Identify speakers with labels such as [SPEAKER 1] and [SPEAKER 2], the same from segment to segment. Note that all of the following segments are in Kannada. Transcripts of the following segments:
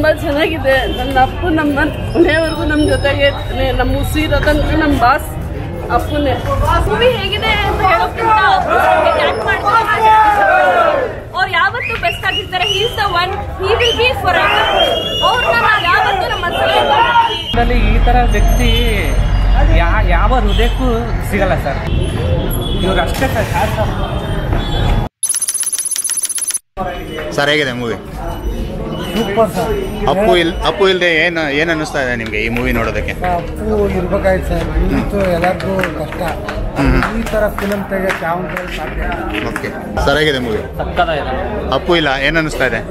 [SPEAKER 1] ತುಂಬಾ ಚೆನ್ನಾಗಿದೆ ನನ್ನ ಅಪ್ಪು ನಮ್ಮ ಮನೆಯವರೆಗೂ ನಮ್ಮ ಜೊತೆಗೆ ಇರ್ತಾನೆ ನಮ್ಮ ಉಸಿರೋ ತನಕ ನಮ್ಮ ಬಾಸ್ ಅಪ್ಪುನೇ
[SPEAKER 2] ಮೂವಿ ಹೇಗಿದೆ ಅಂತ ಹೇಳೋಕ್ಕಿಂತ ಆಕ್ಟ್ ಮಾಡ್ತಾರೆ ಅವ್ರು ಯಾವತ್ತೂ ಬೆಸ್ಟ್ ಆಗಿರ್ತಾರೆ he's the one he will be for ಅವ್ರನ್ನ ನಾವು ಯಾವತ್ತೂ ನಮ್ಮ ಮನಸ್ಸಲ್ಲಿ ಇಟ್ಕೊಳ್ತೀವಿ.
[SPEAKER 3] ಇದರಲ್ಲಿ ಈ ಥರ ವ್ಯಕ್ತಿ ಯಾ ಯಾವ ಹೃದಯಕ್ಕೂ ಸಿಗಲ್ಲ ಸರ್ ಇವ್ರು ಅಷ್ಟೇ ಸರ್ ಶಾಸ್ತ್ರ
[SPEAKER 4] ಸರ್ ಹೇಗಿದೆ ಮೂವಿ
[SPEAKER 5] ಸೂಪರ್ ಸರ್
[SPEAKER 4] ಅಪ್ಪು ಇಲ್ ಅಪ್ಪು ಇಲ್ಲದೆ ಏನು ಏನು ಅನ್ನಿಸ್ತಾ ಇದೆ ನಿಮಗೆ ಈ ಮೂವಿ ನೋಡೋದಕ್ಕೆ
[SPEAKER 5] ಅಪ್ಪು ಇರ್ಬೇಕಾಯ್ತು ಸರ್ ಇವತ್ತು ಎಲ್ಲರಿಗೂ ಕಷ್ಟ
[SPEAKER 4] ಹ್ಮ್.
[SPEAKER 5] ಈ ಥರ ಫಿಲಮ್ ತೆಗೆಯಕ್ಕೆ ಯಾವ ಸಾಧ್ಯ
[SPEAKER 4] ಓಕೆ ಸರ್ ಹೇಗಿದೆ ಮೂವಿ
[SPEAKER 3] ಸಕ್ಕದಾಗಿದೆ
[SPEAKER 4] ಅಪ್ಪು ಇಲ್ಲ ಏನು ಅನ್ನಿಸ್ತಾ ಇದೆ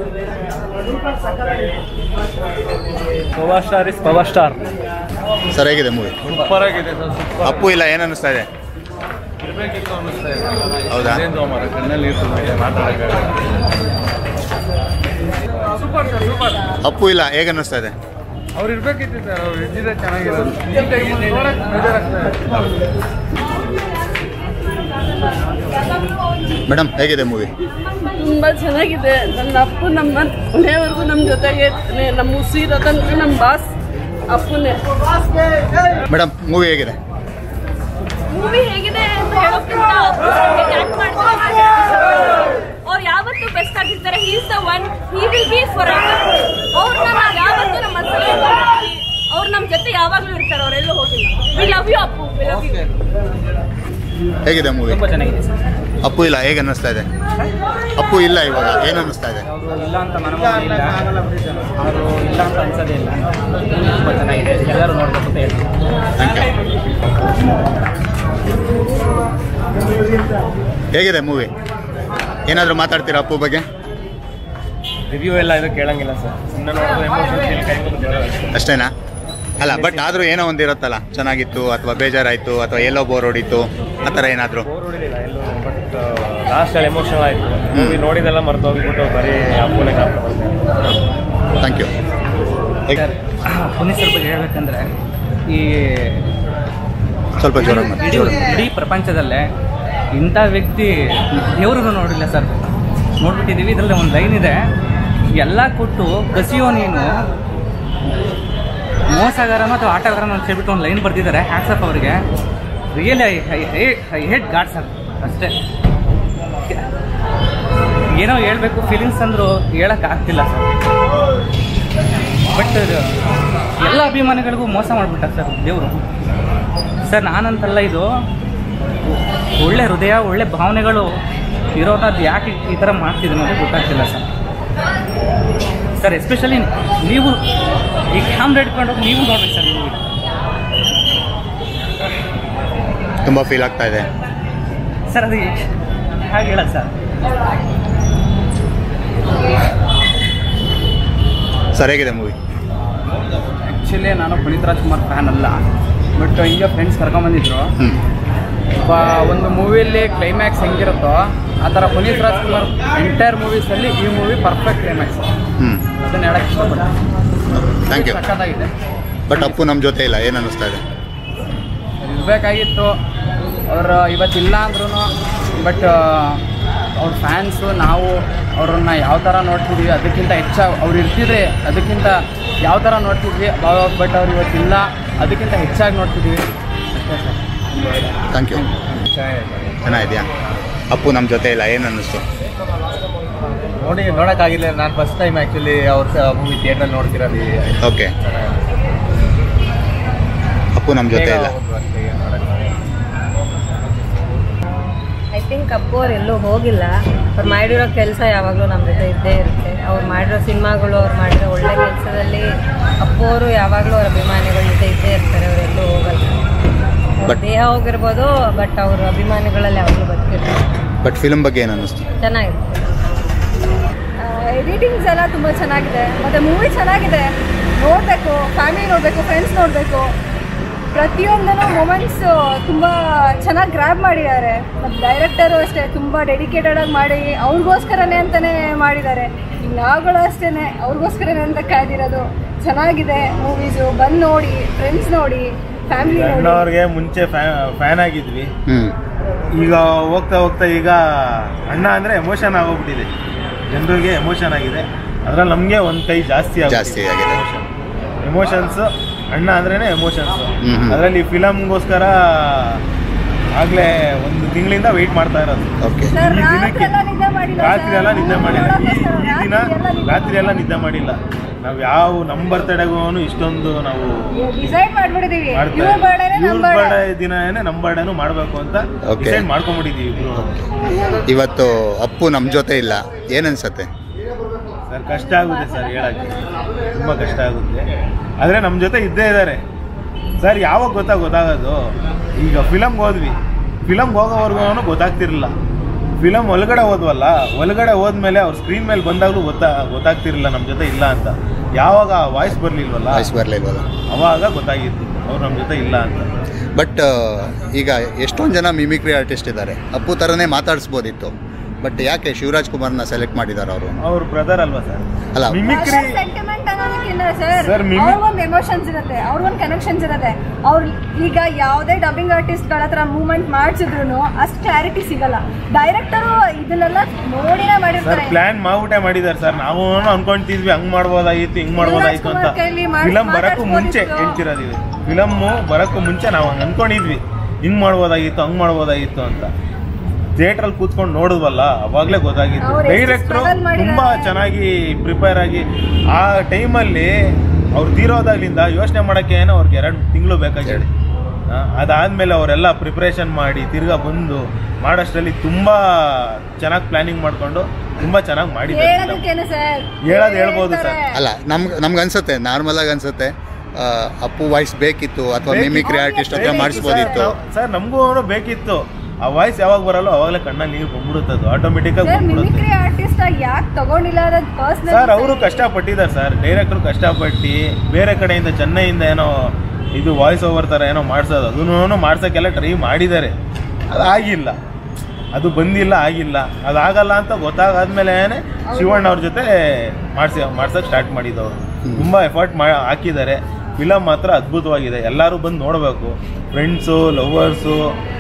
[SPEAKER 3] power star is power star
[SPEAKER 4] sir ಹೇಗಿದೆ ಮೂವಿ
[SPEAKER 3] ಸೂಪರ್ ಆಗಿದೆ ಸರ್ ಸೂಪರ್
[SPEAKER 4] ಅಪ್ಪು ಇಲ್ಲ ಏನು ಅನ್ನಿಸ್ತಾ ಇದೆ ಹೌದಾ
[SPEAKER 3] ಕಣ್ಣಲ್ಲಿ
[SPEAKER 4] ಅಪ್ಪು ಇಲ್ಲ ಹೇಗೆ ಅನ್ನಿಸ್ತಾ ಇದೆ
[SPEAKER 5] ಅವ್ರು ಇರ್ಬೇಕಿತ್ತು ಸರ್ ಅವ್ರು ಇದ್ದಿದ್ರೆ ಚೆನ್ನಾಗಿರೋದು ಈ ಟೈಮಲ್ಲಿ ನೋಡಕ್ಕೆ ಬೇಜಾರಾಗ್ತದೆ
[SPEAKER 4] ಮೇಡಮ್ ಹೇಗಿದೆ ಮೂವಿ
[SPEAKER 1] ತುಂಬಾ ಚೆನ್ನಾಗಿದೆ ನನ್ನ ಅಪ್ಪು ನಮ್ಮ ಮನೆಯವರೆಗೂ ನಮ್ಮ ಜೊತೆಗೆ ಇರ್ತಾನೆ ನಮ್ಮ ಉಸಿರೋ ತನಕ ನಮ್ಮ ಬಾಸ್ ಅಪ್ಪುನೇ
[SPEAKER 4] ಮೇಡಮ್ ಮೂವಿ ಹೇಗಿದೆ
[SPEAKER 2] ಮೂವಿ ಹೇಗಿದೆ ಅಂತ ಹೇಳೋಕ್ಕಿಂತ ಆಕ್ಟ್ ಮಾಡ್ತಾರೆ ಅವ್ರು ಯಾವತ್ತೂ ಬೆಸ್ಟ್ ಆಗಿರ್ತಾರೆ he's the one he will be for ಅವ್ರನ್ನ ನಾವು ಯಾವತ್ತೂ ನಮ್ಮ ಮನಸ್ಸಲ್ಲಿ ಇಟ್ಕೊಳ್ತೀವಿ. ಅವ್ರು ನಮ್ಮ ಜೊತೆ ಯಾವಾಗಲೂ ಇರ್ತಾರೆ ಅವರೆಲ್ಲೂ ಹೋಗಿಲ್ಲ we love you Appu we love you
[SPEAKER 4] ಹೇಗಿದೆ ಮೂವಿ
[SPEAKER 3] ತುಂಬ ಚೆನ್ನಾಗಿದೆ ಸರ್
[SPEAKER 4] ಅಪ್ಪು ಇಲ್ಲ ಹೇಗೆ ಅನ್ನಿಸ್ತಾ ಇದೆ ಅಪ್ಪು ಇಲ್ಲ ಇವಾಗ ಏನು ಅನ್ನಿಸ್ತಾ ಇದೆ
[SPEAKER 3] ಅವರು ಇಲ್ಲ ಅಂತ ಮನಮೋಹನ ಇಲ್ಲ ಅವರು ಇಲ್ಲ ಅಂತ ಅನ್ಸೋದೇ ಇಲ್ಲ ತುಂಬ ಚೆನ್ನಾಗಿದೆ ಎಲ್ಲರೂ ನೋಡ್ಬೇಕು ಅಂತ ಹೇಳ್ತೀನಿ
[SPEAKER 4] ಥ್ಯಾಂಕ್ ಯು ಹೇಗಿದೆ ಮೂವಿ ಏನಾದರೂ ಮಾತಾಡ್ತೀರಾ ಅಪ್ಪು ಬಗ್ಗೆ
[SPEAKER 3] ರಿವ್ಯೂ ಎಲ್ಲ ಇದು ಕೇಳಂಗಿಲ್ಲ ಸರ್ ಸುಮ್ಮನೆ ನೋಡಿದ್ರೆ ಎಮೋಷನ್ ಫೀಲ್ ಕೈ ಬಂದು ಬರೋದು.
[SPEAKER 4] ಅಷ್ಟೇನಾ ಅಲ್ಲ ಬಟ್ ಆದರೂ ಏನೋ ಒಂದು ಇರುತ್ತಲ್ಲ ಚೆನ್ನಾಗಿತ್ತು ಅಥವಾ ಬೇಜಾರಾಯಿತು ಅಥವಾ ಎಲ್ಲೋ ಬೋರ್ ಹೊಡಿತು ಆ ಥರ ಏನಾದರೂ
[SPEAKER 3] ಬೋರ್ ಹೊಡಿಲಿಲ್ಲ ಎಲ್ಲೂ ಬಟ್ ಲಾಸ್ಟಲ್ಲಿ ಎಮೋಷನಲ್ ಆಯಿತು ಮೂವಿ ನೋಡಿದೆಲ್ಲ ಮರ್ತು ಹೋಗ್ಬಿಟ್ಟು ಬರೀ ಅಪ್ಪನೇ ಜ್ಞಾಪಕ ಬರುತ್ತೆ
[SPEAKER 4] ಥ್ಯಾಂಕ್ ಯು
[SPEAKER 3] ಪುನೀಸರ ಬಗ್ಗೆ ಹೇಳ್ಬೇಕಂದ್ರೆ ಈ
[SPEAKER 4] ಸ್ವಲ್ಪ ಜೋರಾಗಿ ಮಾತಾಡಿ.
[SPEAKER 3] ಇಡೀ ಇಡೀ ಪ್ರಪಂಚದಲ್ಲೇ ಇಂಥ ವ್ಯಕ್ತಿ ದೇವ್ರನ್ನು ನೋಡಿಲ್ಲ ಸರ್ ನೋಡ್ಬಿಟ್ಟಿದ್ದೀವಿ ಇದರಲ್ಲಿ ಒಂದು ಲೈನ್ ಇದೆ ಎಲ್ಲ ಕೊಟ್ಟು ಕಸಿಯೋ ನೀನು ಮೋಸಗಾರನೋ ಅಥವಾ ಆಟಗಾರನೋ ಅಂತ ಹೇಳ್ಬಿಟ್ಟು ಒಂದು ಲೈನ್ ಬರ್ತಿದ್ದಾರೆ ಹ್ಯಾಟ್ಸಪ್ ಅವರಿಗೆ really I hate god sir ಅಷ್ಟೇ ಏನೋ ಹೇಳ್ಬೇಕು ಫೀಲಿಂಗ್ಸ್ ಅಂದರು ಹೇಳಕ್ ಆಗ್ತಿಲ್ಲ ಸರ್ ಬಟ್ ಎಲ್ಲ ಅಭಿಮಾನಿಗಳಿಗೂ ಮೋಸ ಮಾಡಿಬಿಟ್ಟ ಸರ್ ದೇವರು ಸರ್ ನಾನಂತಲ್ಲ ಇದು ಒಳ್ಳೆ ಹೃದಯ ಒಳ್ಳೆ ಭಾವನೆಗಳು ಇರೋದು ಯಾಕೆ ಈ ಥರ ಮಾಡ್ತಿದ್ದೀನಿ ಅನ್ನೋದು ಗೊತ್ತಾಗ್ತಿಲ್ಲ ಸರ್ ಸರ್ ಎಸ್ಪೆಷಲಿ ನೀವು ಈ ಕ್ಯಾಮ್ರಾ ಇಟ್ಕೊಂಡು ನೀವು ನೋಡ್ಬೇಕು ಸರ್ ನೀವು
[SPEAKER 4] ತುಂಬ ಫೀಲ್ ಆಗ್ತಾ ಇದೆ
[SPEAKER 3] ಸರ್ ಅದು ಹಾಗೆ ಹೇಳಲ್ಲ ಸರ್
[SPEAKER 4] ಸರ್ ಹೇಗಿದೆ ಮೂವಿ
[SPEAKER 5] ಆ್ಯಕ್ಚುಲಿ ನಾನು ಪುನೀತ್ ರಾಜ್ಕುಮಾರ್ ಫ್ಯಾನ್ ಅಲ್ಲ ಬಟ್ ಹಿಂಗೆ ಫ್ರೆಂಡ್ಸ್ ಕರ್ಕೊಂಬಂದಿದ್ರು
[SPEAKER 4] ಹ್ಞೂ
[SPEAKER 5] ಬ- ಒಂದು ಮೂವಿಯಲ್ಲಿ ಕ್ಲೈಮ್ಯಾಕ್ಸ್ ಹೆಂಗಿರುತ್ತೋ ಆ ಥರ ಪುನೀತ್ ರಾಜ್ಕುಮಾರ್ ಎಂಟೈರ್ ಮೂವೀಸಲ್ಲಿ ಈ ಮೂವಿ ಪರ್ಫೆಕ್ಟ್ ಕ್ಲೈಮ್ಯಾಕ್ಸ್
[SPEAKER 4] ಹ್ಞೂ
[SPEAKER 5] ಅದನ್ನ ಹೇಳಕ್ಕೆ ಇಷ್ಟಪಡ್ತೀನಿ
[SPEAKER 4] ಥ್ಯಾಂಕ್ ಯು
[SPEAKER 5] ಸಖತ್ತಾಗಿದೆ
[SPEAKER 4] ಬಟ್ ಅಪ್ಪು ನಮ್ಮ ಜೊತೆ ಇಲ್ಲ ಏನು ಅನ್ನಿಸ್ತಾ ಇದೆ
[SPEAKER 5] ಇರಬೇಕಾಗಿತ್ತು ಅವರು ಇವತ್ತಿಲ್ಲ ಅಂದ್ರೂ ಬಟ್ ಅವ್ರ ಫ್ಯಾನ್ಸು ನಾವು ಅವ್ರನ್ನ ಯಾವ ಥರ ನೋಡ್ತಿದ್ವಿ ಅದಕ್ಕಿಂತ ಹೆಚ್ಚಾಗಿ ಅವ್ರು ಇರ್ತಿದ್ರೆ ಅದಕ್ಕಿಂತ ಯಾವ ಥರ ನೋಡ್ತಿದ್ವಿ ಬಟ್ ಅವ್ರು ಇವತ್ತಿಲ್ಲ ಅದಕ್ಕಿಂತ ಹೆಚ್ಚಾಗಿ ನೋಡ್ತಿದ್ವಿ ಅಷ್ಟೇ ಸರ್
[SPEAKER 4] ಥ್ಯಾಂಕ್ ಯು ಚೆನ್ನಾಗಿದೆಯಾ ಅಪ್ಪು ನಮ್ಮ ಜೊತೆ ಇಲ್ಲ ಏನು ಅನ್ನಿಸ್ತು
[SPEAKER 6] ನೋಡಿ ನೋಡೋಕ್ಕಾಗಿಲ್ಲ ನಾನು ಫಸ್ಟ್ ಟೈಮ್ ಆ್ಯಕ್ಚುಲಿ ಅವ್ರ ಮೂವಿ ಥಿಯೇಟ್ರಲ್ಲಿ ನೋಡ್ತಿರೋದು
[SPEAKER 4] ಓಕೆ ಅಪ್ಪು ನಮ್ಮ ಜೊತೆ ಇಲ್ಲ
[SPEAKER 7] ಐ ಥಿಂಕ್ ಅಪ್ಪು ಅವ್ರು ಎಲ್ಲೂ ಹೋಗಿಲ್ಲ ಅವ್ರು ಮಾಡಿರೋ ಕೆಲಸ ಯಾವಾಗಲೂ ನಮ್ಮ ಜೊತೆ ಇದ್ದೇ ಇರುತ್ತೆ ಅವ್ರು ಮಾಡಿರೋ ಸಿನಿಮಾಗಳು ಅವ್ರು ಮಾಡಿರೋ ಒಳ್ಳೆ ಕೆಲಸದಲ್ಲಿ ಅಪ್ಪು ಅವರು ಯಾವಾಗಲೂ ಅವ್ರ ಅಭಿಮಾನಿಗಳ ಜೊತೆ ಇದ್ದೇ ಇರ್ತಾರೆ ಅವರೆಲ್ಲೂ ಹೋಗಲ್ಲ ಅವ್ರ
[SPEAKER 4] But-
[SPEAKER 7] ದೇಹ ಹೋಗಿರ್ಬೋದು ಬಟ್ ಅವ್ರ ಅಭಿಮಾನಿಗಳಲ್ಲಿ ಯಾವಾಗಲೂ ಬದುಕಿರ್ತಾರೆ
[SPEAKER 4] ಬಟ್ ಫಿಲ್ಮ್ ಬಗ್ಗೆ ಏನು ಅನ್ನಿಸ್ತು
[SPEAKER 7] ಚೆನ್ನಾಗಿರುತ್ತೆ
[SPEAKER 8] ಎಡಿಟಿಂಗ್ಸ್ ಎಲ್ಲ ತುಂಬ ಚೆನ್ನಾಗಿದೆ ಮತ್ತು ಮೂವಿ ಚೆನ್ನಾಗಿದೆ ನೋಡಬೇಕು ಫ್ಯಾಮಿಲಿ ನೋಡಬೇಕು ಫ್ರೆಂಡ್ಸ್ ನೋಡಬೇಕು ಪ್ರತಿಯೊಂದನ್ನು ಮೊಮೆಂಟ್ಸು ತುಂಬ ಚೆನ್ನಾಗಿ ಗ್ರ್ಯಾಬ್ ಮಾಡಿದ್ದಾರೆ ಮತ್ತು ಡೈರೆಕ್ಟರು ಅಷ್ಟೇ ತುಂಬ ಡೆಡಿಕೇಟೆಡಾಗಿ ಮಾಡಿ ಅವ್ರಿಗೋಸ್ಕರನೇ ಅಂತಲೇ ಮಾಡಿದ್ದಾರೆ ಈಗ ನಾವುಗಳು ಅಷ್ಟೇ ಅವ್ರಿಗೋಸ್ಕರನೇ ಅಂತ ಕಾಯ್ದಿರೋದು ಚೆನ್ನಾಗಿದೆ ಮೂವೀಸು ಬಂದು ನೋಡಿ ಫ್ರೆಂಡ್ಸ್ ನೋಡಿ ಫ್ಯಾಮಿಲಿ ನೋಡಿ
[SPEAKER 6] ಅಣ್ಣವ್ರಿಗೆ ಮುಂಚೆ ಫ್ಯಾನ್ ಆಗಿದ್ವಿ
[SPEAKER 4] ಹ್ಞೂ
[SPEAKER 6] ಈಗ ಹೋಗ್ತಾ ಹೋಗ್ತಾ ಈಗ ಅಣ್ಣ ಅಂದರೆ ಎಮೋಷನ್ ಆಗೋಗ್ಬಿಟ್ಟಿದೆ ಜನರಿಗೆ ಎಮೋಷನ್ ಆಗಿದೆ ಅದ್ರಲ್ಲಿ ನಮಗೆ ಒಂದು ಕೈ ಜಾಸ್ತಿ
[SPEAKER 4] ಜಾಸ್ತಿ ಆಗಿದೆ.
[SPEAKER 6] ಎಮೋಷನ್ಸ್ ಅಣ್ಣ ಅಂದ್ರೇನೆ ಎಮೋಷನ್ಸ್
[SPEAKER 4] ಹ್ಮ್ ಹ್ಮ್.
[SPEAKER 6] ಅದರಲ್ಲಿ ಫಿಲಮ್ಗೋಸ್ಕರ ಆಗ್ಲೇ ಒಂದು ತಿಂಗಳಿಂದ ವೆಯ್ಟ್ ಮಾಡ್ತಾ ಇರೋದು
[SPEAKER 4] ಓಕೆ
[SPEAKER 8] ಸರ್
[SPEAKER 6] ಈ
[SPEAKER 8] ರಾತ್ರಿ
[SPEAKER 6] ದಿನಕ್ಕೆ
[SPEAKER 8] ಎಲ್ಲ ನಿದ್ದೆ ಮಾಡಿಲ್ಲ
[SPEAKER 6] ರಾತ್ರಿ ಎಲ್ಲ ನಿದ್ದೆ ಮಾಡಿಲ್ಲ ಈ ಈ ದಿನ ರಾತ್ರಿ ಎಲ್ಲ ನಿದ್ದೆ ಮಾಡಿಲ್ಲ ನಾವು ಯಾವ ನಮ್ಮ ಬರ್ತಡೆಗೂ ಇಷ್ಟೊಂದು ನಾವು
[SPEAKER 8] ಡಿಸೈಡ್ ಮಾಡ್ಬಿಟ್ಟಿದೀವಿ
[SPEAKER 6] ಮಾಡ್ತಾ
[SPEAKER 8] ಇವ್ರ ಬರ್ಡೇನೆ
[SPEAKER 6] ಇವ್ರ
[SPEAKER 8] ನಮ್ ಬರ್ಡೇ
[SPEAKER 6] ಬರ್ಡೇ ದಿನನೇ ನಮ್ಮ ಬರ್ಡೇನು ಮಾಡಬೇಕು ಅಂತ
[SPEAKER 4] Okay.
[SPEAKER 6] ಡಿಸೈಡ್ ಮಾಡ್ಕೊಂಡ್ಬಿಟ್ಟಿದೀವಿ ಇಬ್ರು
[SPEAKER 4] ಇವತ್ತು ಅಪ್ಪು ನಮ್ಮ ಜೊತೆ ಇಲ್ಲ ಏನನ್ಸತ್ತೆ
[SPEAKER 6] ಸರ್ ಕಷ್ಟ ಆಗುತ್ತೆ ಸರ್ ಹೇಳಕ್ಕೆ ತುಂಬ ಕಷ್ಟ ಆಗುತ್ತೆ ಆದರೆ ನಮ್ಮ ಜೊತೆ ಇದ್ದೇ ಇದ್ದಾರೆ ಸರ್ ಯಾವಾಗ ಗೊತ್ತಾ ಗೊತ್ತಾಗೋದು ಈಗ ಫಿಲಮ್ಗೆ ಹೋದ್ವಿ ಫಿಲಮ್ಗೆ ಹೋಗೋವರೆಗೂ ಗೊತ್ತಾಗ್ತಿರಲಿಲ್ಲ ಫಿಲಮ್ ಒಳಗಡೆ ಹೋದ್ವಲ್ಲ ಒಳಗಡೆ ಹೋದ್ಮೇಲೆ ಅವ್ರ ಸ್ಕ್ರೀನ್ ಮೇಲೆ ಬಂದಾಗಲೂ ಗೊತ್ತಾ ಗೊತ್ತಾಗ್ತಿರಲಿಲ್ಲ ನಮ್ಮ ಜೊತೆ ಇಲ್ಲ ಅಂತ ಯಾವಾಗ ವಾಯ್ಸ್ ಬರಲಿಲ್ವಲ್ಲ
[SPEAKER 4] ವಾಯ್ಸ್ ಬರಲಿಲ್ವಲ್ಲ
[SPEAKER 6] ಅವಾಗ ಗೊತ್ತಾಗಿತ್ತು ಅವ್ರು ನಮ್ಮ ಜೊತೆ ಇಲ್ಲ ಅಂತ
[SPEAKER 4] ಬಟ್ ಈಗ ಎಷ್ಟೊಂದು ಜನ ಮಿಮಿಕ್ರಿ ಆರ್ಟಿಸ್ಟ್ ಇದ್ದಾರೆ ಅಪ್ಪು ಥರನೇ ಮಾತಾಡಿಸ್ಬೋದಿತ್ತು ಬಟ್ ಯಾಕೆ ಶಿವರಾಜ್ ಕುಮಾರ್ನ ಸೆಲೆಕ್ಟ್ ಮಾಡಿದ್ದಾರೆ ಅವರು
[SPEAKER 6] ಅವ್ರ ಬ್ರದರ್ ಅಲ್ವಾ ಸರ್
[SPEAKER 4] ಅಲ್ಲ
[SPEAKER 6] ಮಿಮಿಕ್ರಿ
[SPEAKER 8] ಸೆಂಟಿಮೆಂಟ್ ಅನ್ನೋದಕ್ಕಿಂತ ಸರ್
[SPEAKER 6] Sir, mimic-
[SPEAKER 8] ಅವ್ರಿಗೊಂದು ಎಮೋಷನ್ಸ್ ಇರುತ್ತೆ ಅವ್ರಿಗೊಂದು ಕನೆಕ್ಷನ್ಸ್ ಇರುತ್ತೆ ಅವ್ರು ಈಗ ಯಾವುದೇ ಡಬ್ಬಿಂಗ್ ಆರ್ಟಿಸ್ಟ್ಗಳ ಹತ್ರ ಮೂವ್ಮೆಂಟ್ ಮಾಡಿಸಿದ್ರು ಅಷ್ಟು ಕ್ಲಾರಿಟಿ ಸಿಗಲ್ಲ ಡೈರೆಕ್ಟರು ಇದನ್ನೆಲ್ಲ ನೋಡಿನೇ
[SPEAKER 6] ಸರ್
[SPEAKER 8] ಮಾಡಿರ್ತಾರೆ
[SPEAKER 6] ಪ್ಲಾನ್ ಮಾಡ್ಬಿಟ್ಟೆ ಮಾಡಿದ್ದಾರೆ ಸರ್ ನಾವು ಅನ್ಕೊಂತಿದ್ವಿ ಹಂಗ್ ಮಾಡ್ಬೋದಾಗಿತ್ತು ಹಿಂಗ್ ಮಾಡ್ಬೋದಾಗಿತ್ತು ಅಂತ
[SPEAKER 8] ಶಿವರಾಜ್ ಕುಮಾರ್ ಕೈಲಿ ಮಾಡ್-
[SPEAKER 6] ಫಿಲಮ್ ಬರಕ್ಕೂ ಮುಂಚೆ
[SPEAKER 8] ಮಾತಾಡ್ಸ್ಬೋದಿತ್ತು.
[SPEAKER 6] ಹೇಳ್ತಿರೋದಿವಿ ಫಿಲಮ್ ಬರಕ್ಕೂ ಮುಂಚೆ ನಾವು ಹಂಗ್ ಅನ್ಕೊಂಡಿದ್ವಿ ಹಿಂಗ್ ಮಾಡ್ಬೋದಾಗಿತ್ತು ಹಂಗ್ ಮಾಡ್ಬೋದಾಗಿತ್ತು ಅಂತ ಥಿಯೇಟ್ರಲ್ಲಿ ಕೂತ್ಕೊಂಡು ನೋಡಿದ್ವಲ್ಲ ಅವಾಗಲೇ ಗೊತ್ತಾಗಿತ್ತು
[SPEAKER 8] ಅವ್ರು ಎಷ್ಟು
[SPEAKER 6] ಡೈರೆಕ್ಟ್ರು
[SPEAKER 8] struggle ಮಾಡಿದ್ದಾರೆ.
[SPEAKER 6] ತುಂಬಾ ಚೆನ್ನಾಗಿ ಪ್ರಿಪೇರ್ ಆಗಿ ಆ ಟೈಮಲ್ಲಿ ಅವ್ರು ತೀರೋದಾಗ್ಲಿಂದ ಯೋಚನೆ ಮಾಡೋಕ್ಕೆ ಏನೋ ಅವ್ರಿಗೆ ಎರಡು ತಿಂಗಳು ಬೇಕಾಗಿದೆ ಆ, ಅದಾದ್ಮೇಲೆ ಅವರೆಲ್ಲ ಪ್ರಿಪ್ರೇಷನ್ ಮಾಡಿ ತಿರ್ಗಾ ಬಂದು ಮಾಡೋಷ್ಟರಲ್ಲಿ ತುಂಬಾ ಚೆನ್ನಾಗಿ ಪ್ಲಾನಿಂಗ್ ಮಾಡ್ಕೊಂಡು ತುಂಬಾ ಚೆನ್ನಾಗಿ ಮಾಡಿದ್ದಾರೆ film.
[SPEAKER 8] ಹೇಳೋದಕ್ಕೇನು ಸರ್
[SPEAKER 6] ಹೇಳೋದು ಹೇಳ್ಬೋದು ಸರ್.
[SPEAKER 4] ಅಲ್ಲ ನಮ್ಗೆ ನಮ್ಗೆ ಅನ್ಸುತ್ತೆ ನಾರ್ಮಲ್ ಆಗಿ ಅನ್ಸುತ್ತೆ ಆ, ಅಪ್ಪು ವಾಯ್ಸ್ ಬೇಕಿತ್ತು ಅಥವಾ
[SPEAKER 6] ಬೇಕಿತ್ತು.
[SPEAKER 4] ಮಿಮಿಕ್ರಿ ಆರ್ಟಿಸ್ಟ್ ಹತ್ರ ಮಾಡಿಸ್ಬೋದಿತ್ತು
[SPEAKER 6] ಸರ್ ನಮಗೂ ಅವರು ಬೇಕಿತ್ತು ಆ ವಾಯ್ಸ್ ಯಾವಾಗ ಬರಲ್ಲ ಅವಾಗಲೇ ಕಣ್ಣಲ್ಲಿ ನೀರು ಬಂದ್ಬಿಡುತ್ತೆ ಆಟೋಮೆಟಿಕ್ ಆಗಿ
[SPEAKER 8] ಸರ್
[SPEAKER 6] ಬಂದ್ಬಿಡುತ್ತೆ
[SPEAKER 8] ಮಿಮಿಕ್ರಿ ಆರ್ಟಿಸ್ಟ್ ಯಾಕೆ ತಗೊಂಡಿಲ್ಲ ಅನ್ನೋದು ಪರ್ಸನಲ್
[SPEAKER 6] ಸರ್ ಅವರು ಕಷ್ಟಪಟ್ಟಿದ್ದಾರೆ ಸರ್ ಡೈರೆಕ್ಟ್ರು ಕಷ್ಟಪಟ್ಟು ಬೇರೆ ಕಡೆಯಿಂದ ಚೆನ್ನೈಯಿಂದ ಏನೋ ಇದು ವಾಯ್ಸ್ ಓವರ್ ಥರ ಏನೋ ಮಾಡ್ಸೋದು ಅದನ್ನು ಮಾಡ್ಸೋಕ್ಕೆಲ್ಲ ಟ್ರೈ ಮಾಡಿದ್ದಾರೆ ಅದು ಆಗಿಲ್ಲ ಅದು ಬಂದಿಲ್ಲ ಆಗಿಲ್ಲ ಅದಾಗಲ್ಲ ಅಂತ ಗೊತ್ತಾಗಾದ್ಮೇಲೆ ಶಿವಣ್ಣ ಅವ್ರ ಜೊತೆ ಮಾಡಿಸಿ ಮಾಡ್ಸೋಕೆ ಸ್ಟಾರ್ಟ್ ಮಾಡಿದ್ದವರು ತುಂಬ ಎಫರ್ಟ್ ಮಾ ಹಾಕಿದ್ದಾರೆ ಫಿಲಮ್ ಮಾತ್ರ ಅದ್ಭುತವಾಗಿದೆ ಎಲ್ಲರೂ ಬಂದು ನೋಡಬೇಕು ಫ್ರೆಂಡ್ಸು ಲವರ್ಸು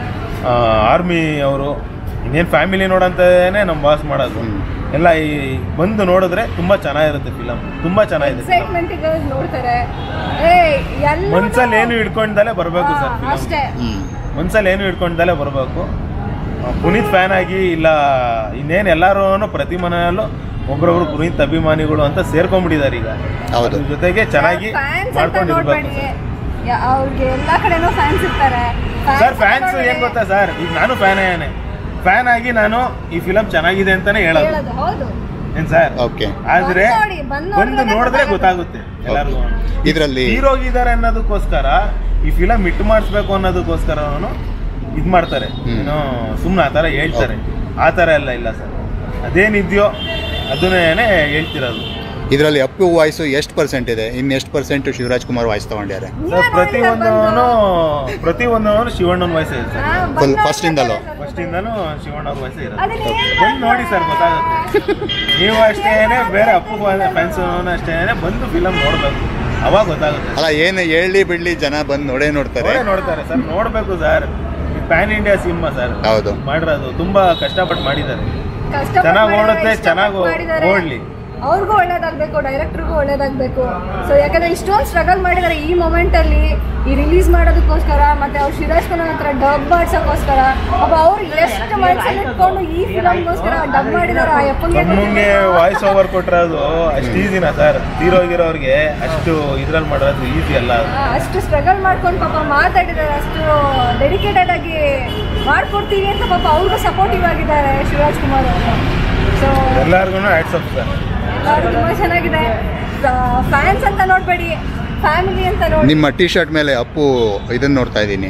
[SPEAKER 6] ಆರ್ಮಿ ಅವರು ಇನ್ನೇನು ಫ್ಯಾಮಿಲಿ ನೋಡಂತೇನೆ ನಮ್ಮ ಬಾಸ್ ಮಾಡೋದು ಎಲ್ಲ ಈ ಬಂದು ನೋಡಿದ್ರೆ ತುಂಬಾ ಚೆನ್ನಾಗಿರುತ್ತೆ ಫಿಲಮ್ ತುಂಬಾ ಚೆನ್ನಾಗಿದೆ
[SPEAKER 8] ಎಕ್ಸೈಟ್ಮೆಂಟ್ ನೋಡ್ತಾರೆ ಏ ಎಲ್ಲ
[SPEAKER 6] ಮನ್ಸಲ್ಲಿ ಏನು ಹಿಡ್ಕೊಂಡಲೇ ಬರಬೇಕು ಸರ್ ಫಿಲಮ್
[SPEAKER 8] ಅಷ್ಟೇ
[SPEAKER 4] ಹ್ಮ್
[SPEAKER 6] ಮನ್ಸಲ್ಲಿ ಏನು ಹಿಡ್ಕೊಂಡಲೇ ಬರಬೇಕು ಪುನೀತ್ ಫ್ಯಾನ್ ಆಗಿ ಇಲ್ಲ ಇನ್ನೇನು ಎಲ್ಲರೂ ಪ್ರತಿ ಮನೆಯಲ್ಲೂ ಒಬ್ರೊಬ್ರು ಪುನೀತ್ ಅಭಿಮಾನಿಗಳು ಅಂತ ಸೇರ್ಕೊಂಡ್ಬಿಟ್ಟಿದ್ದಾರೆ ಈಗ
[SPEAKER 4] ಹೌದು.
[SPEAKER 6] ಅದ್ರ ಜೊತೆಗೆ ಚೆನ್ನಾಗಿ
[SPEAKER 8] ಫ್ಯಾನ್ಸ್ ಅಂತ
[SPEAKER 6] ಮಾಡ್ಕೊಂಡಿರ್ಬೇಕು
[SPEAKER 8] ನೋಡ್ಬೇಡಿ ಯಾ- ಅವ್ರಿಗೆ ಎಲ್ಲಾ ಕಡೆನೂ ಫ್ಯಾನ್ಸ್ ಇರ್ತಾರೆ
[SPEAKER 6] ಸರ್
[SPEAKER 8] ಅಂತ
[SPEAKER 6] ಫ್ಯಾನ್ಸ್
[SPEAKER 8] ನೋಡ್ಬೇಡಿ.
[SPEAKER 6] ಏನ್ ಗೊತ್ತಾ ಸರ್ ಈಗ ನಾನು ಫ್ಯಾನ್ ಏನೇ ಫ್ಯಾನ್ ಆಗಿ ನಾನು ಈ ಫಿಲಮ್ ಚೆನ್ನಾಗಿದೆ ಅಂತಾನೆ ಹೇಳೋದು
[SPEAKER 8] ಹೇಳೋದು ಹೌದು
[SPEAKER 6] ಏನ್ ಸರ್
[SPEAKER 4] ಓಕೆ
[SPEAKER 6] ಆದ್ರೆ
[SPEAKER 8] ಬಂದ್ ನೋಡಿ, ಬಂದ್
[SPEAKER 6] ಬಂದು
[SPEAKER 8] ನೋಡಿದ್ರೆ
[SPEAKER 6] ನೋಡಿದ್ರೆ
[SPEAKER 8] ಗೊತ್ತಾಗುತ್ತೆ.
[SPEAKER 6] ಗೊತ್ತಾಗುತ್ತೆ ಎಲ್ಲರಿಗೂ
[SPEAKER 4] ಇದರಲ್ಲಿ
[SPEAKER 6] ಹೀರೋಗಿದ್ದಾರೆ ಅನ್ನೋದಕ್ಕೋಸ್ಕರ ಈ ಫಿಲಮ್ ಹಿಟ್ ಮಾಡಿಸ್ಬೇಕು ಅನ್ನೋದಕ್ಕೋಸ್ಕರ ಅವನು ಇದು ಮಾಡ್ತಾರೆ
[SPEAKER 4] ಹ್ಮ್.
[SPEAKER 6] ಏನೋ ಸುಮ್ಮನೆ ಆ ಥರ ಹೇಳ್ತಾರೆ ಆ ಥರ ಎಲ್ಲ ಇಲ್ಲ ಸರ್ ಅದೇನಿದೆಯೋ ಅದನ್ನೇ ಹೇಳ್ತಿರೋದು
[SPEAKER 4] ಇದರಲ್ಲಿ ಅಪ್ಪು ವಾಯ್ಸು ಎಷ್ಟು ಪರ್ಸೆಂಟ್ ಇದೆ ಇನ್ನು ಎಷ್ಟು ಪರ್ಸೆಂಟ್ ಶಿವರಾಜ್ ಕುಮಾರ್ ವಾಯ್ಸ್ ತಗೊಂಡಿದ್ದಾರೆ
[SPEAKER 8] ನೀವೇ
[SPEAKER 6] ಸರ್ ಪ್ರತಿ
[SPEAKER 8] ನೋಡಿದ್ರೆ
[SPEAKER 6] ಒಂದವನು
[SPEAKER 8] ಬಂದು.
[SPEAKER 6] ಪ್ರತಿ ಒಂದವನು ಶಿವಣ್ಣನ ವಯಸ್ಸೇ ಇದೆ
[SPEAKER 8] ಹಾ,
[SPEAKER 6] ಸರ್
[SPEAKER 8] ಬಂದ್
[SPEAKER 4] Full
[SPEAKER 8] ನೋಡಿದ್ರೆ
[SPEAKER 4] first ಇಂದಲೂ?
[SPEAKER 8] ಗೊತ್ತಾಗುತ್ತೆ.
[SPEAKER 6] ಫಸ್ಟಿಂದನೂ ಶಿವಣ್ಣ ಅವ್ರ ವಯಸ್ಸೇ ಇರೋದು
[SPEAKER 8] ಅದನ್ನ ಏನ್
[SPEAKER 6] ಬಂದು ನೋಡಿ ಸರ್ ಗೊತ್ತಾಗುತ್ತೆ ನೀವು ಅಷ್ಟೇನೆ ಬೇರೆ ಅಪ್ಪು ಫ್ಯಾನ್ಸ್ ಅಷ್ಟೇನೆ ಬಂದು ಫಿಲಮ್ ನೋಡ್ಬೇಕು ಅವಾಗ ಗೊತ್ತಾಗುತ್ತೆ
[SPEAKER 4] ಅಲ್ಲ ಏನು ಹೇಳಿ ಬಿಡ್ಲಿ ಜನ ಬಂದು ನೋಡೇ ನೋಡ್ತಾರೆ
[SPEAKER 6] ನೋಡೇ ನೋಡ್ತಾರೆ ಸರ್ ನೋಡ್ಬೇಕು sir pan India cinema sir
[SPEAKER 4] ಹೌದು
[SPEAKER 6] ಮಾಡಿರೋದು ತುಂಬಾ ಕಷ್ಟಪಟ್ಟು ಮಾಡಿದ್ದಾರೆ
[SPEAKER 8] ಕಷ್ಟಪಟ್ಟು
[SPEAKER 6] ಚೆನ್ನಾಗ್
[SPEAKER 8] ಮಾಡಿದ್ದಾರೆ,
[SPEAKER 6] ಓಡುತ್ತೆ,
[SPEAKER 8] ಇಷ್ಟಪಟ್ಟು
[SPEAKER 6] ಚೆನ್ನಾಗ್
[SPEAKER 8] ಮಾಡಿದ್ದಾರೆ.
[SPEAKER 6] ಓಡ್ಲಿ.
[SPEAKER 8] ಅವ್ರಿಗೂ ಒಳ್ಳೇದಾಗ್ಬೇಕು ಡೈರೆಕ್ಟರ್ಗೂ ಒಳ್ಳೇದಾಗ್ಬೇಕು ಸೊ ಯಾಕಂದ್ರೆ ಇಷ್ಟೊಂದು ಸ್ಟ್ರಗಲ್ ಮಾಡಿದ್ದಾರೆ ಈ ಮೊಮೆಂಟ್ ಅಲ್ಲಿ ಈ ರಿಲೀಸ್ ಮಾಡೋದಕ್ಕೋಸ್ಕರ ಮತ್ತೆ ಅವ್ರು ಶಿರಾಜ್ ಖಾನ್ ಹತ್ರ ಡಬ್ ಮಾಡ್ಸೋಕ್ಕೋಸ್ಕರ ಅಪ್ಪ ಅವ್ರು ಎಷ್ಟು ಮನಸ್ಸಲ್ಲಿ ಇಟ್ಕೊಂಡು ಈ ಫಿಲಮ್ಗೋಸ್ಕರ ಡಬ್ ಮಾಡಿದಾರೆ ಆ ಯಪ್ಪಂಗೆ
[SPEAKER 6] ನಮ್ಮಂಗೆ ವಾಯ್ಸ್ ಓವರ್ ಕೊಟ್ಟಿರೋದು ಅಷ್ಟು ಈಸಿನಾ ಸರ್ ತೀರೋಗಿರೋರಿಗೆ ಅಷ್ಟು ಇದ್ರಲ್ಲಿ ಮಾಡೋದು ಈಸಿ ಅಲ್ಲ ಅದು.
[SPEAKER 8] ಆ, ಅಷ್ಟು ಸ್ಟ್ರಗಲ್ ಮಾಡ್ಕೊಂಡು ಪಾಪ ಮಾತಾಡಿದ್ದಾರೆ ಅಷ್ಟು ಡೆಡಿಕೇಟೆಡ್ ಆಗಿ ಮಾಡ್ಕೊಡ್ತೀವಿ ಅಂತ ಪಾಪ ಅವ್ರಿಗೂ ಸಪೋರ್ಟಿವ್ ಆಗಿದ್ದಾರೆ ಶಿವರಾಜ್ ಕುಮಾರ್ ಅವರು ಸೊ
[SPEAKER 6] ಎಲ್ಲಾರ್ಗು ಹ್ಯಾಟ್ಸ್ ಆಫ್ ಸರ್
[SPEAKER 8] ಎಲ್ಲರೂ ತುಂಬ ಚೆನ್ನಾಗಿದೆ ಫ್ಯಾನ್ಸ್ ಅಂತ ನೋಡಬೇಡಿ ಫ್ಯಾಮಿಲಿ ಅಂತ ನೋಡಿ
[SPEAKER 4] ನಿಮ್ಮ ಟಿ ಶರ್ಟ್ ಮೇಲೆ ಅಪ್ಪು ಇದನ್ನ ನೋಡ್ತಾ ಇದ್ದೀನಿ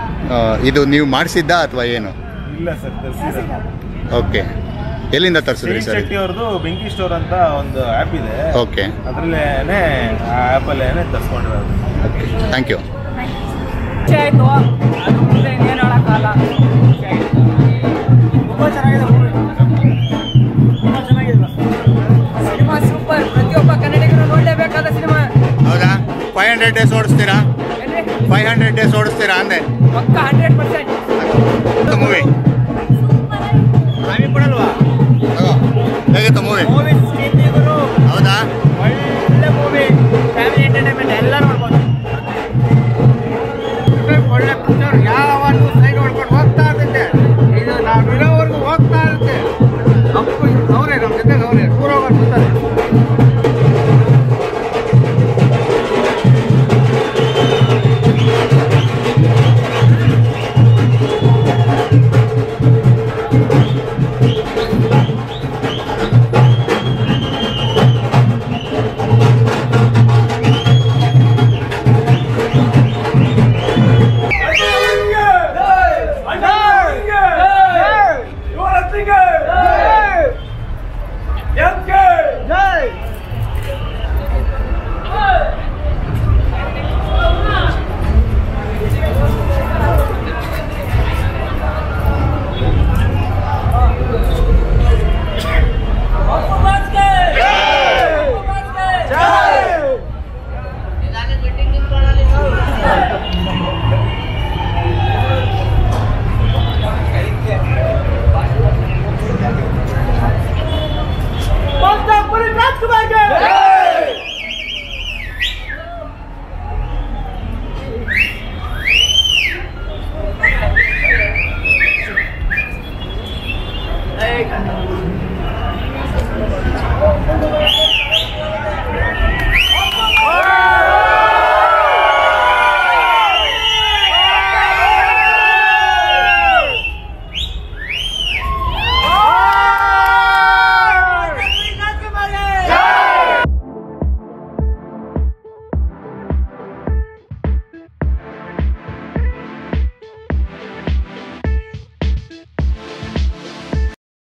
[SPEAKER 4] ಇದು ನೀವು ಮಾಡಿಸಿದ್ದ ಅಥವಾ ಏನು
[SPEAKER 6] ಇಲ್ಲ ಸರ್ ತರಿಸಿರೋದು
[SPEAKER 4] ಓಕೆ ಎಲ್ಲಿಂದ ತರಿಸಿದ್ರಿ ಸರ್
[SPEAKER 6] ಶೆಟ್ಟಿ ಅವ್ರದ್ದು ಬೆಂಕಿ ಸ್ಟೋರ್ ಅಂತ ಒಂದು ಆ್ಯಪ್ ಇದೆ
[SPEAKER 4] ಓಕೆ
[SPEAKER 6] ಅದ್ರಲ್ಲೇನೆ ಆ ಆ್ಯಪಲ್ಲೇನೆ ತರಿಸ್ಕೊಂಡಿರೋದು
[SPEAKER 4] ಥ್ಯಾಂಕ್ ಯು
[SPEAKER 3] ಖುಷಿ ಆಯಿತು ಅದು ಮುಂದೆ ಇನ್ನೇನು ಹೇಳೋಕ್ಕಾಗಲ್ಲ ಖುಷಿ ಆಯ್ತು. ತುಂಬ ಚೆನ್ನಾಗಿದೆ ಮೂವಿ ತುಂಬ ಚೆನ್ನಾಗಿದೆ ಸಿನಿಮಾ ಸೂಪರ್ ಪ್ರತಿಯೊಬ್ಬ ಕನ್ನಡಿಗರು ನೋಡಲೇಬೇಕಾದ ಸಿನಿಮಾ
[SPEAKER 4] ಹೌದಾ ಫೈವ್ ಹಂಡ್ರೆಡ್ ಡೇಸ್ ಓಡಿಸ್ತೀರಾ ಫೈವ್ ಹಂಡ್ರೆಡ್ ಡೇಸ್ ಓಡಿಸ್ತೀರಾ ಅಂದೆ
[SPEAKER 3] ಪಕ್ಕ ಹಂಡ್ರೆಡ್ ಪರ್ಸೆಂಟ್
[SPEAKER 4] ಮೂವಿ